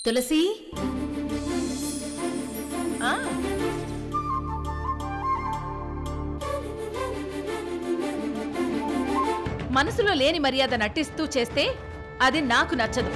తులసి ఆ, మనసులో లేని మర్యాద నటిస్తూ చేస్తే అది నాకు నచ్చదు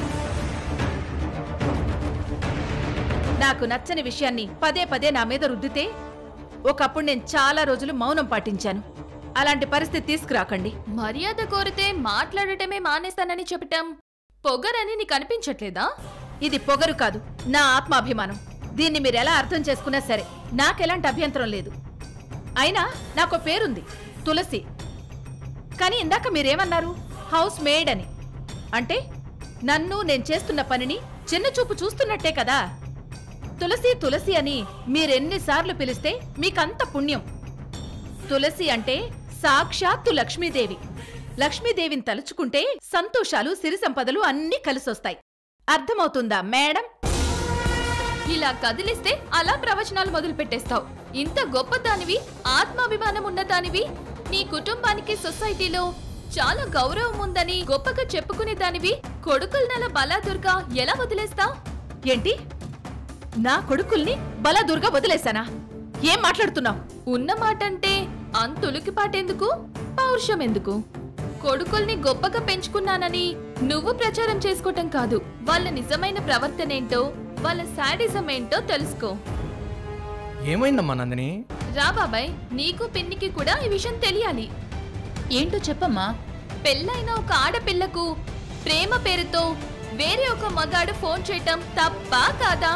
నాకు నచ్చని విషయాన్ని పదే పదే నా మీద రుద్దితే ఒకప్పుడు నేను చాలా రోజులు మౌనం పాటించాను అలాంటి పరిస్థితి తీసుకురాకండి మర్యాద కోరితే మాట్లాడటమే మానేస్తానని చెప్పటం పొగరని నీకు అనిపించట్లేదా ఇది పొగరు కాదు నా ఆత్మాభిమానం దీన్ని మీరు ఎలా అర్థం చేసుకున్నా సరే నాకెలాంటి అభ్యంతరం లేదు అయినా నాకు పేరుంది తులసి కానీ ఇందాక మీరేమన్నారు హౌస్ మేడ్ అని అంటే నన్ను నేను చేస్తున్న పనిని చిన్నచూపు చూస్తున్నట్టే కదా తులసి తులసి అని మీరెన్నిసార్లు పిలిస్తే మీకంత పుణ్యం తులసి అంటే సాక్షాత్తు లక్ష్మీదేవి లక్ష్మీదేవిని తలుచుకుంటే సంతోషాలు సిరి సంపదలు అన్నీ కలిసొస్తాయి అర్థమవుతుందా మేడం ఇలా కదిలిస్తే అలా ప్రవచనాలు మొదలు పెట్టేస్తావు ఇంత గొప్ప దానివి ఆత్మాభిమానం ఉన్న దానివి నీ కుటుంబానికి సొసైటీలో చాలా గౌరవం ఉందని గొప్పగా చెప్పుకునే దానివి కొడుకులనల బలాదుర్గా ఎలా వదిలేస్తావు ఏంటి నా కొడుకుల్ని బలదుర్గా వదిలేశానా ఏం మాట్లాడుతున్నావు ఉన్న మాట అంటే అంతులికి పాటెందుకు పౌరుషం ఎందుకు కొడుకుల్ని గొప్పగా పెంచుకున్నానని నువ్వు ప్రచారం చేసుకోవటం కాదు వాళ్ళ నిజమైన ప్రవర్తనేంటో వాళ్ళ శాడిజం ఏంటో తెలుసుకో ఏమైందమ్మా నందిని రా బాబాయ్ నీకు పిన్నికి కూడా ఈ విషయం తెలియాలి ఏంటో చెప్పమ్మా పెళ్ళైన ఒక ఆడపిల్లకు ప్రేమ పేరుతో వేరే ఒక మగాడు ఫోన్ చేయటం తప్పా కాదా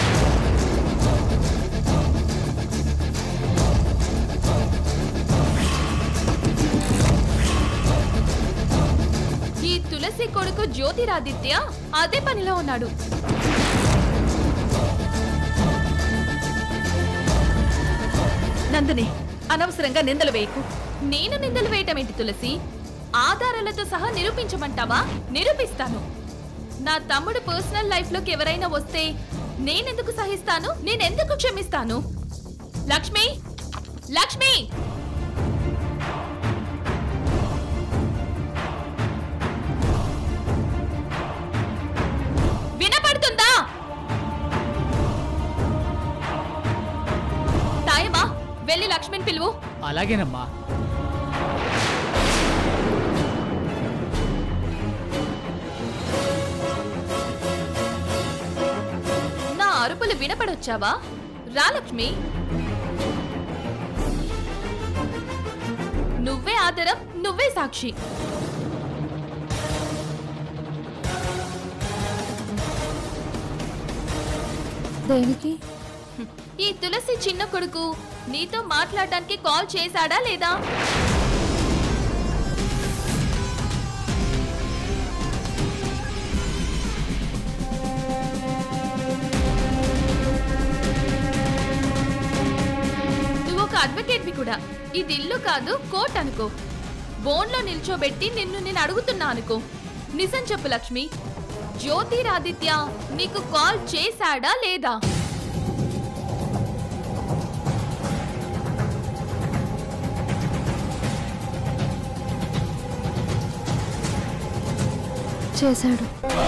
ఈ తులసి కొడుకు జ్యోతిరాదిత్య అదే పనిలో ఉన్నాడు నందిని అనవసరంగా నిందలు వేయకు నేను నిందలు వేయటం ఏంటి తులసి ఆధారాలతో సహా నిరూపించమంటావా నిరూపిస్తాను నా తమ్ముడు పర్సనల్ లైఫ్ లోకి ఎవరైనా వస్తే నేనెందుకు సహిస్తాను నేనెందుకు క్షమిస్తాను లక్ష్మి లక్ష్మి వినపడుతుందా తాయమా వెళ్ళి లక్ష్మిని పిలువు అలాగేనమ్మా నా అరుపులు వినపడొచ్చావా రా లక్ష్మి నువ్వే ఆధారం నువ్వే సాక్షి దేనికి ఈ తులసి చిన్న కొడుకు నీతో మాట్లాడడానికి కాల్ చేశాడా లేదా నువ్వు ఒక అడ్వకేట్వి కూడా ఇది ఇల్లు కాదు కోర్ట్ అనుకో బోన్లో నిల్చోబెట్టి నిన్ను నేను అడుగుతున్నా అనుకో నిజం చెప్పు లక్ష్మి జ్యోతిరాదిత్య నీకు కాల్ చేశాడా లేదా చేశాడు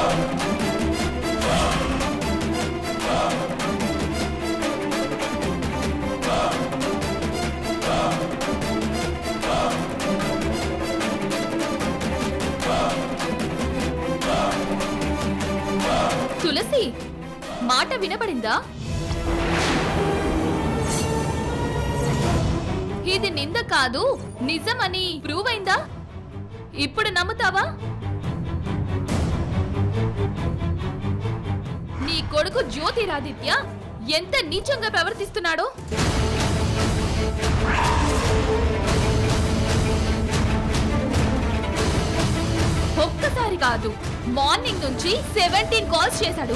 తులసి మాట వినబడిందా ఇది నింద కాదు నిజమని ప్రూవ్ అయిందా ఇప్పుడు నమ్ముతావా నీ కొడుకు జ్యోతిరాదిత్య ఎంత నీచంగా ప్రవర్తిస్తున్నాడో ఒక్కసారి కాదు మార్నింగ్ నుంచి సెవెంటీన్ కాల్స్ చేశాడు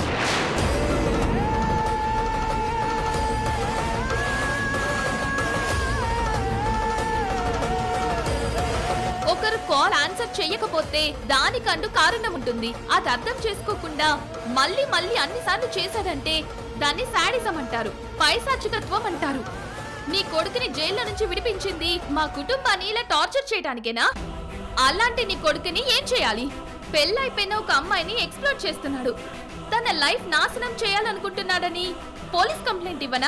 ఒకరు కాల్ ఆన్సర్ చేయకపోతే దానికంటూ కారణం ఉంటుంది అది అర్థం చేసుకోకుండా మళ్ళీ మళ్ళీ అన్నిసార్లు చేశాడంటే దాన్ని శాడిజం అంటారు పైశాచికత్వం అంటారు నీ కొడుకుని జైల్లో నుంచి విడిపించింది మా కుటుంబాన్ని ఇలా టార్చర్ చేయడానికేనా అలాంటి నీ కొడుకుని ఏం చేయాలి పెళ్ళైపోయిన ఒక అమ్మాయిని ఎక్స్ప్లోర్ చేస్తున్నాడు తన లైఫ్ నాశనం చేయాలనుకుంటున్నాడని పోలీస్ కంప్లైంట్ ఇవ్వనా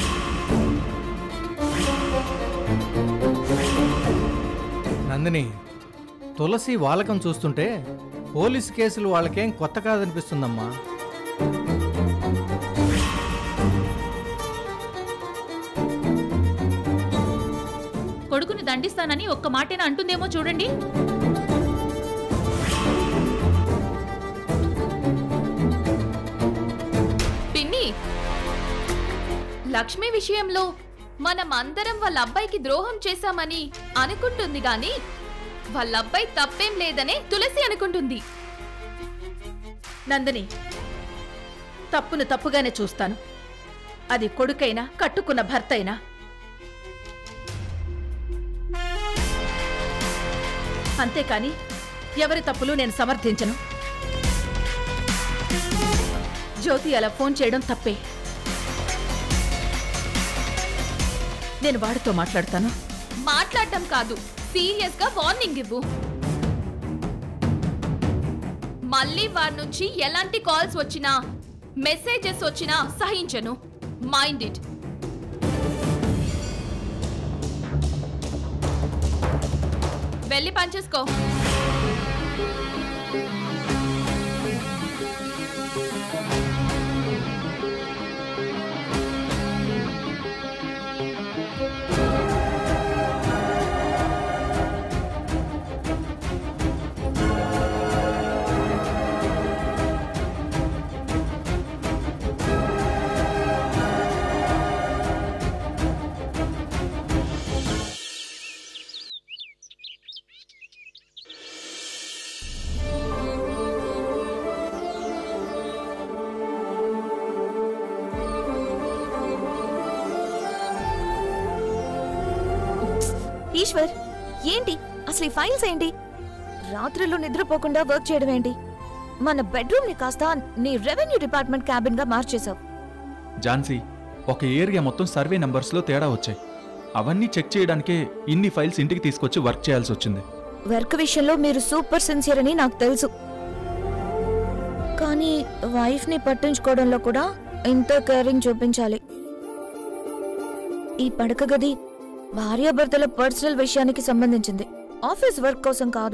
నందిని తులసి వాలకం చూస్తుంటే పోలీసు కేసులు వాళ్ళకేం కొత్త కాదనిపిస్తుందమ్మా కొడుకుని దండిస్తానని ఒక్క మాటేనా అంటుందేమో చూడండి పిన్ని లక్ష్మి విషయంలో మనం అందరం వాళ్ళ అబ్బాయికి ద్రోహం చేశామని అనుకుంటుంది గాని వాళ్ళ అబ్బాయి తప్పేం లేదనే తులసి అనుకుంటుంది నందిని తప్పును తప్పుగానే చూస్తాను అది కొడుకైనా కట్టుకున్న భర్త అయినా అంతేకాని ఎవరి తప్పులు నేను సమర్థించను జ్యోతి అలా ఫోన్ చేయడం తప్పే నేను వాడితో మాట్లాడతాను మాట్లాడటం కాదు సీరియస్ గా వార్నింగ్ ఇవ్వు మళ్ళీ వారి నుంచి ఎలాంటి కాల్స్ వచ్చినా మెసేజెస్ వచ్చినా సహించను మైండ్ ఇట్ వెళ్ళి పనిచేసుకో ఈశ్వర్ ఏంటి అసలు ఈ ఫైల్స్ ఏంటి రాత్రులు నిద్రపోకుండా వర్క్ చేయడం ఏంటి మన బెడ్రూమ్ ని కాస్త నీ రెవెన్యూ డిపార్ట్మెంట్ క్యాబిన్ గా మార్చేశావు ఝాన్సీ ఒక ఏరియా మొత్తం సర్వే నంబర్స్లో తేడా వచ్చాయి అవన్నీ చెక్ చేయడానికే ఇన్ని ఫైల్స్ ఇంటికి తీసుకొచ్చి వర్క్ చేయాల్సి వచ్చింది వర్క్ విషయంలో మీరు సూపర్ సిన్సియర్ అని నాకు తెలుసు కానీ వైఫ్ ని పట్టించుకోవడంలో కూడా ఇంత కేరింగ్ చూపించాలి ఈ పడక గది భార్యాభర్తల పర్సనల్ విషయానికి సంబంధించింది ఆఫీస్ వర్క్ కోసం కాదు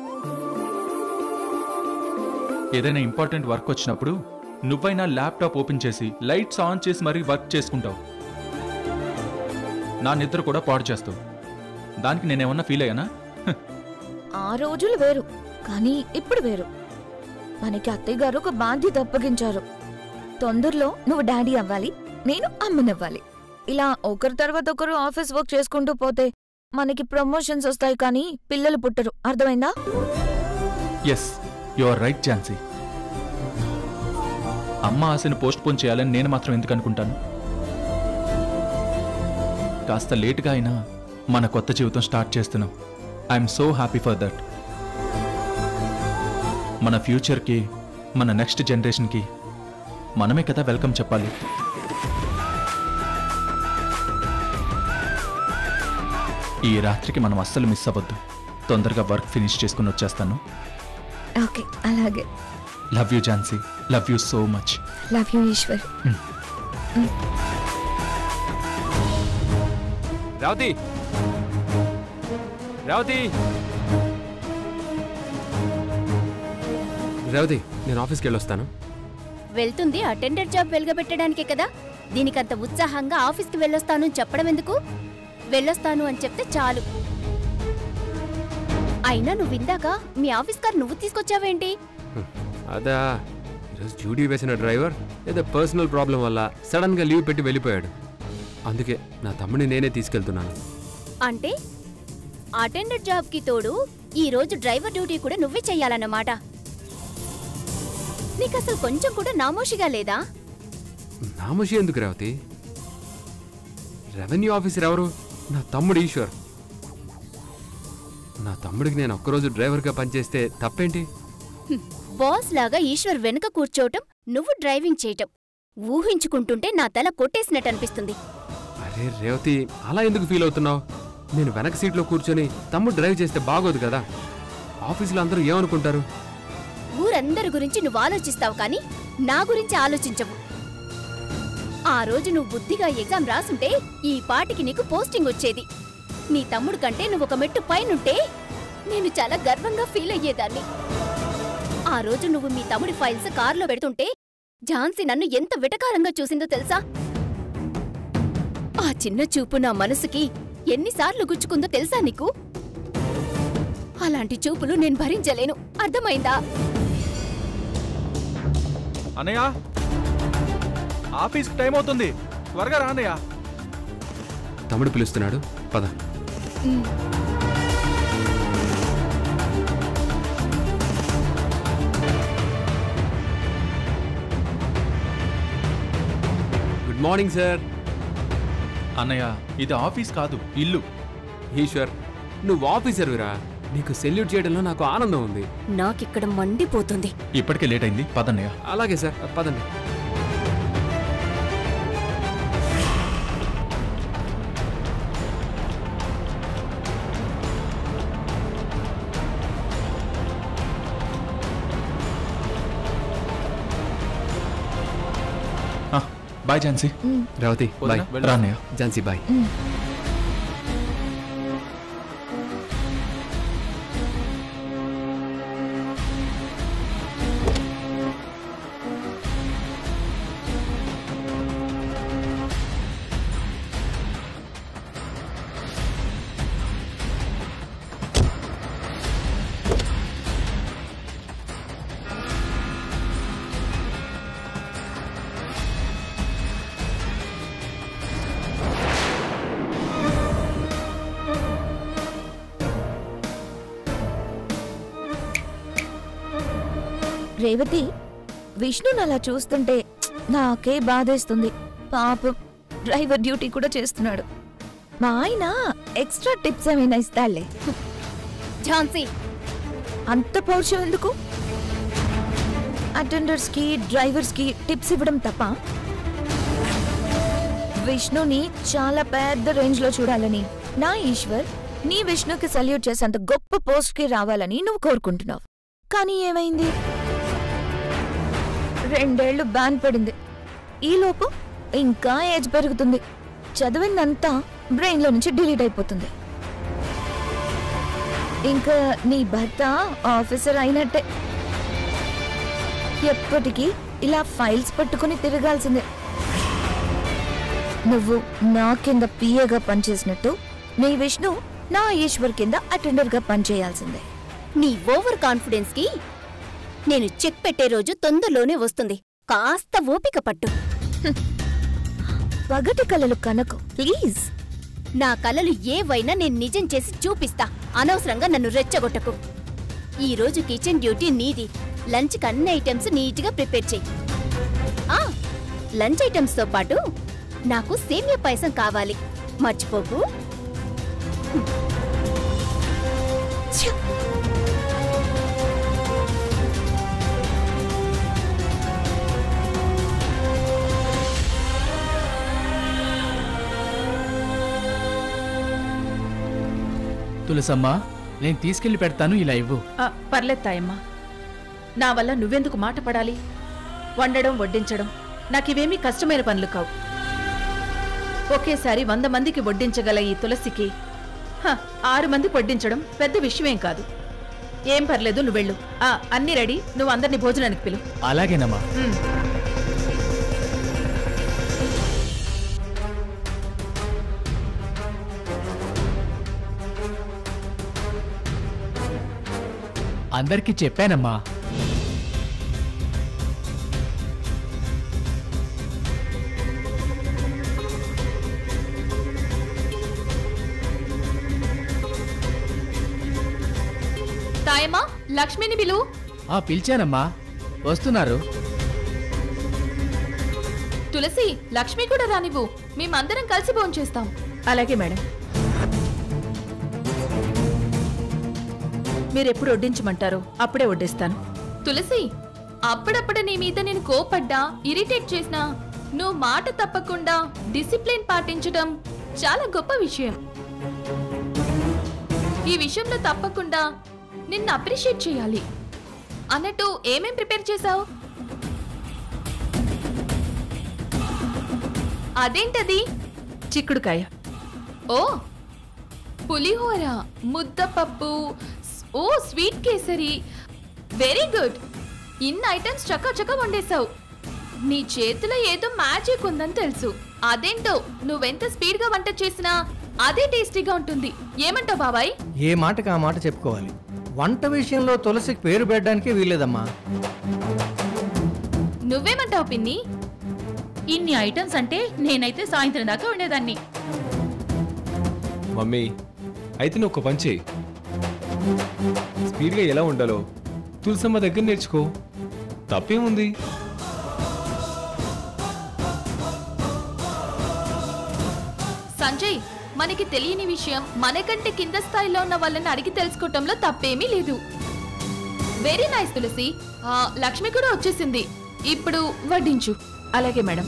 ఏదైనా ఇంపార్టెంట్ వర్క్ వచ్చినప్పుడు నువ్వైనా ల్యాప్టాప్ ఓపెన్ చేసి లైట్స్ ఆన్ చేసి మరీ వర్క్ చేసుకుంటావు నా నిద్ర కూడా పాడు చేస్తావు దానికి నేనేమన్నా ఫీల్ అయ్యానా హ్, ఆ రోజులు వేరు కానీ ఇప్పుడు వేరు మనకి అత్తయ్య గారు ఒక బాధ్యత అప్పగించారు తొందరలో నువ్వు డాడీ అవ్వాలి నేను అమ్మనవ్వాలి ఇలా ఒకరి తర్వాత ఒకరు ఆఫీస్ వర్క్ చేసుకుంటూ పోతే మనకి ప్రమోషన్స్ వస్తాయి కానీ పిల్లలు పుట్టరు అర్థమైందా yes you are right Jhansi అమ్మ ఆశని పోస్ట్ పోన్ చేయాలని నేను మాత్రం ఎందుకు అనుకుంటాను కాస్త లేటుగా అయినా మన కొత్త జీవితం స్టార్ట్ చేస్తున్నాం I'm so happy for that మన ఫ్యూచర్కి మన నెక్స్ట్ జనరేషన్కి మనమే కదా వెల్కమ్ చెప్పాలి ఈ రాత్రికి మనం అస్సలు మిస్ అవ్వద్దు తొందరగా వర్క్ ఫినిష్ చేసుకుని వచ్చేస్తాను ఓకే అలాగే love you Jhansi love you so much love you Eshwar రావతి రావతి రావతి నేను ఆఫీస్కి వెళ్ళొస్తాను వెళ్తుంది అటెండర్ జాబ్ వెలుగబెట్టడానికే కదా దీనికంత ఉత్సాహంగా ఆఫీస్కి వెళ్ళొస్తాను అని చెప్పడం ఎందుకు వెళ్ళొస్తాను అని చెప్తే చాలు అయినా నువ్వు ఇందాక మీ ఆఫీస్ కార్ నువ్వు తీసుకొచ్చావేంటి అదా ఈరోజు డ్యూటీ వేసిన డ్రైవర్ ఏదో పర్సనల్ ప్రాబ్లం వల్ల సడన్గా లీవ్ పెట్టి వెళ్ళిపోయాడు అందుకే నా తమ్ముడిని నేనే తీసుకెళ్తున్నాను అంటే అటెండర్ జాబ్కి తోడు ఈ రోజు డ్రైవర్ డ్యూటీ కూడా నువ్వే చెయ్యాలన్నమాట నీకు అసలు కొంచెం కూడా నామోషిగా లేదా నామోషి ఎందుకు రావతి రెవెన్యూ ఆఫీసర్ ఎవరు నా తమ్ముడు ఈశ్వర్ నా తమ్ముడికి నేను ఒక్కరోజు డ్రైవర్గా పనిచేస్తే తప్పేంటి హ్మ్, బాస్ లాగా ఈశ్వర్ వెనుక కూర్చోవటం నువ్వు డ్రైవింగ్ చేయటం ఊహించుకుంటుంటే నా తల కొట్టేసినట్టు అనిపిస్తుంది అరే రేవతి అలా ఎందుకు ఫీల్ అవుతున్నావు నేను వెనక సీట్లో కూర్చొని తమ్ముడు డ్రైవ్ చేస్తే బాగోదు కదా ఆఫీసులో అందరూ ఏమనుకుంటారు ఊరందరి గురించి నువ్వు ఆలోచిస్తావు కానీ నా గురించి ఆలోచించవు ఆ రోజు నువ్వు బుద్ధిగా ఎగ్జామ్ రాసుంటే ఈ పాటికి నీకు పోస్టింగ్ వచ్చేది నీ తమ్ముడు కంటే నువ్వు ఒక మెట్టు పైనుంటే నేను చాలా గర్వంగా ఫీల్ అయ్యేదాన్ని ఆ రోజు నువ్వు మీ తమ్ముడి ఫైల్స్ కారులో పెడుతుంటే ఝాన్సీ నన్ను ఎంత విటకారంగా చూసిందో తెలుసా ఆ చిన్న చూపు నా మనసుకి ఎన్నిసార్లు గుచ్చుకుందో తెలుసా నీకు అలాంటి చూపులు నేను భరించలేను అర్థమైందా అన్నయ్య ఆఫీస్కి టైం అవుతుంది త్వరగా రా అన్నయ్య తమ్ముడు పిలుస్తున్నాడు పద గుడ్ మార్నింగ్ సార్ అన్నయ్య ఇది ఆఫీస్ కాదు ఇల్లు ఈశ్వర్ నువ్వు ఆఫీసర్విరా నీకు సెల్యూట్ చేయడంలో నాకు ఆనందం ఉంది నాకిక్కడ మండిపోతుంది ఇప్పటికే లేట్ అయింది పదన్నయ్య అలాగే సార్ పదండి బాయ్ ఝాన్సీ రేవతి బాయ్ వదినా, రా అన్నయ్య ఝాన్సీ బాయ్ రేవతి విష్ణుని అలా చూస్తుంటే నాకే బాధేస్తుంది పాపం డ్రైవర్ డ్యూటీ కూడా చేస్తున్నాడు మా ఆయన ఎక్స్ట్రా టిప్స్ ఏమైనా ఇస్తాడులే ఝాన్సీ అంత పౌరుషం ఎందుకు అటెండర్స్ కి డ్రైవర్స్ కి టిప్స్ ఇవ్వడం తప్ప విష్ణుని చాలా పెద్ద రేంజ్ లో చూడాలని నా ఈశ్వర్ నీ విష్ణుకి సల్యూట్ చేసేంత గొప్ప పోస్ట్ కి రావాలని నువ్వు కోరుకుంటున్నావు కానీ ఏమైంది రెండేళ్లు బ్యాన్ పడింది ఈలోపు ఇంకా ఏజ్ పెరుగుతుంది చదివిందంతా బ్రెయిన్ లో నుంచి డిలీట్ అయిపోతుంది ఇంకా నీ భర్త ఆఫీసర్ అయినట్టే ఎప్పటికీ ఇలా ఫైల్స్ పట్టుకుని తిరగాల్సిందే నువ్వు నా కింద పిఏగా పనిచేసినట్టు నీ విష్ణు నా ఈశ్వర్ కింద అటెండర్ గా పనిచేయాల్సిందే నీ ఓవర్ కాన్ఫిడెన్స్ కి నేను చెక్ పెట్టే రోజు తొందరలోనే వస్తుంది కాస్త ఓపిక పట్టు పగటి కలలు కనకు ప్లీజ్ నా కలలు ఏవైనా నేను నిజం చేసి చూపిస్తా అనవసరంగా నన్ను రెచ్చగొట్టకు ఈ రోజు కిచెన్ డ్యూటీ నీది లంచ్ కి అన్ని ఐటమ్స్ నీట్గా ప్రిపేర్ చెయ్యి ఆ, లంచ్ ఐటమ్స్ తో పాటు నాకు సేమియా పాయసం కావాలి మర్చిపోకు ఛ! తులసమ్మా నేను తీసుకెళ్లి పెడతాను ఇలా ఇవ్వు ఆ, పర్లేదు తాయమ్మా నా వల్ల నువ్వెందుకు మాట పడాలి వండడం వడ్డించడం నాకివేమీ కష్టమైన పనులు కావు ఒకేసారి వంద మందికి వడ్డించగల ఈ తులసికి హ, ఆరు మందికి వడ్డించడం పెద్ద విషయమేం కాదు ఏం పర్లేదు నువ్వు వెళ్ళు ఆ, అన్నీ రెడీ నువ్వు అందరినీ భోజనానికి పిలు అలాగేనమ్మా ఉమ్. అందరికీ చెప్పానమ్మా తాయమ్మా లక్ష్మిని పిలు ఆ పిలిచానమ్మా వస్తున్నారు తులసి లక్ష్మి కూడా రానివ్వు మేమందరం కలిసి భోంచేస్తాం అలాగే మేడం మీరెప్పుడు వడ్డించమంటారో అప్పుడే వడ్డిస్తాను తులసి అప్పుడప్పుడు నీ మీద నేను కోపడ్డా ఇరిటేట్ చేసినా నువ్వు మాట తప్పకుండా డిసిప్లిన్ పాటించడం చాలా గొప్ప విషయం ఈ విషయంలో తప్పకుండా నిన్ను అప్రిషియేట్ చేయాలి అన్నట్టు ఏమేం ప్రిపేర్ చేశావు అదేంటది చిక్కుడుకాయ ఓ పులిహోర ముద్దపప్పు స్- ఓ స్వీట్ కేసరి వెరీ గుడ్ ఇన్ని ఐటమ్స్ చక్క చక్క వండేశావు నీ చేతిలో ఏదో మ్యాజిక్ ఉందని తెలుసు అదేంటో నువ్వెంత స్పీడ్గా వంట చేసినా అదే టేస్టీగా ఉంటుంది ఏమంటావు బాబాయ్ ఏ మాటకి ఆ మాట చెప్పుకోవాలి వంట విషయంలో తులసికి పేరు పెట్టడానికే వీల్లేదమ్మా నువ్వేమంటావు పిన్ని ఇన్ని ఐటమ్స్ అంటే నేనైతే సాయంత్రం దాకా ఉండేదాన్ని మమ్మీ అయితే నువ్వు ఒక పని చేయి స్పీడ్గా ఎలా ఉండాలో తులసమ్మ దగ్గర నేర్చుకో తప్పేముంది సంజయ్ మనకి తెలియని విషయం మనకంటే కింద స్థాయిలో ఉన్న వాళ్ళని అడిగి తెలుసుకోవటంలో తప్పేమీ లేదు వెరీ నైస్ తులసి ఆ, లక్ష్మి కూడా వచ్చేసింది ఇప్పుడు వడ్డించు అలాగే madam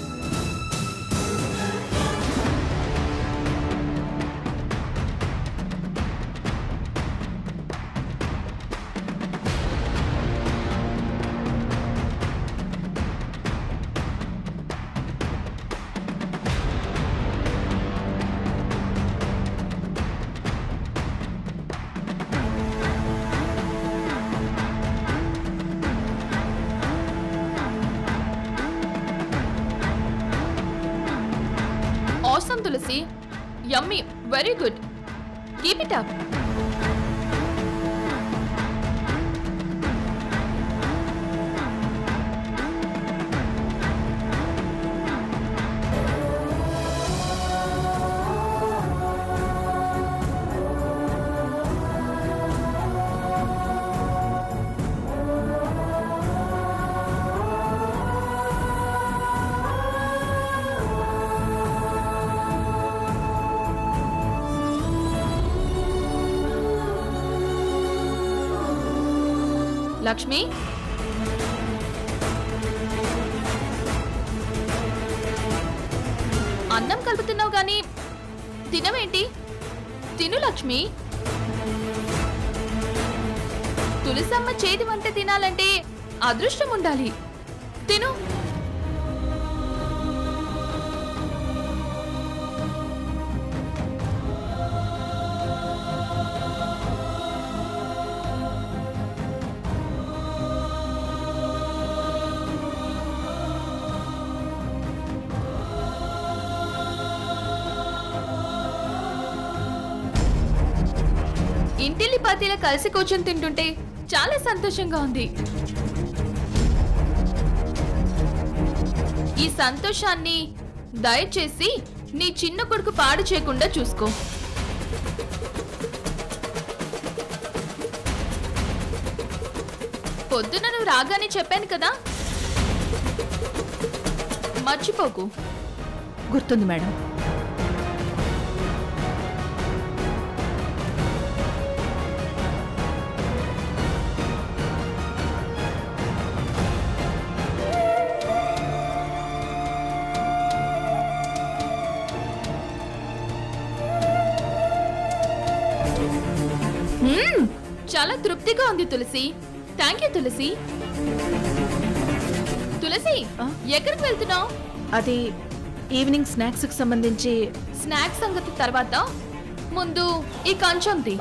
awesome Tulasi yummy very good keep it up Lakshmi అన్నం కలుపుతున్నావు గాని తినవేంటి తిను లక్ష్మి తులసమ్మ చేతి వంట తినాలంటే అదృష్టం ఉండాలి తిను ఇంటిల్లి పాతీల కలిసి కూర్చొని తింటుంటే చాలా సంతోషంగా ఉంది ఈ సంతోషాన్ని దయచేసి నీ చిన్న కొడుకు పాడు చేయకుండా చూసుకో పొద్దున నువ్వు రాగానే చెప్పాను కదా మర్చిపోకు గుర్తుంది మేడం మ్మ్. చాలా తృప్తిగా ఉంది తులసి థ్యాంక్ యూ తులసి తులసి ఆ? ఎక్కడికి వెళ్తున్నావు అది ఈవినింగ్ స్నాక్స్కి సంబంధించి స్నాక్స్ సంగతి తర్వాత ముందు ఈ కంచం తీ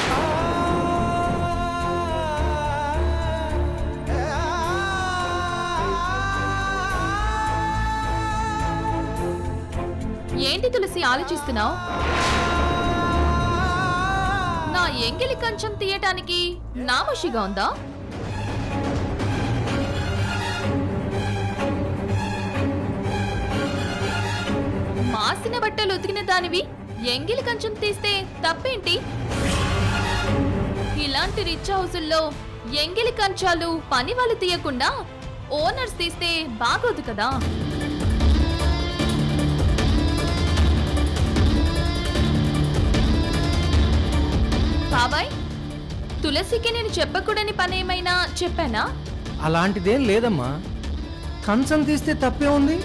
ఏంటి తులసి ఆలోచిస్తున్నావు నా ఎంగిలి కంచం తీయటానికి నామోషిగా ఉందా మాసిన బట్టలు ఉతికిన దానివి ఎంగిలి కంచం తీస్తే తప్పేంటి ఇలాంటి రిచ్ హౌసుల్లో ఎంగిలి కంచాలు పని వాళ్ళు తీయకుండా ఓనర్స్ తీస్తే బాగోదు కదా బాబాయ్ తులసికి నేను చెప్పకూడని పని ఏమైనా చెప్పానా అలాంటిదేం లేదమ్మా కంచం తీస్తే తప్పే ఉంది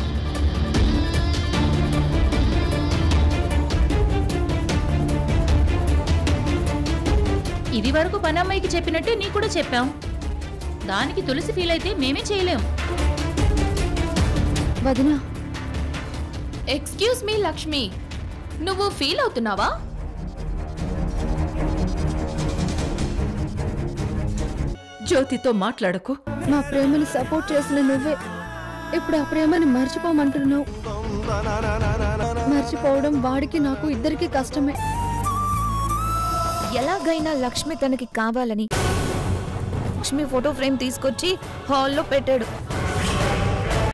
ఇది వరకు పనమ్మాయికి చెప్పినట్టే నీ కూడా చెప్పాం దానికి తులసి ఫీల్ అయితే మేమే చేయలేం వదిన ఎక్స్క్యూజ్ మీ లక్ష్మి నువ్వు ఫీల్ అవుతున్నావా జ్యోతితో మాట్లాడకు మా ప్రేమని సపోర్ట్ చేసిన నువ్వే ఇప్పుడు ఆ ప్రేమని మర్చిపోమంటున్నావు మర్చిపోవడం వాడికి నాకు ఇద్దరికి కష్టమే ఎలాగైనా లక్ష్మి తనకి కావాలని లక్ష్మి ఫోటో ఫ్రేమ్ తీసుకొచ్చి హాల్లో పెట్టాడు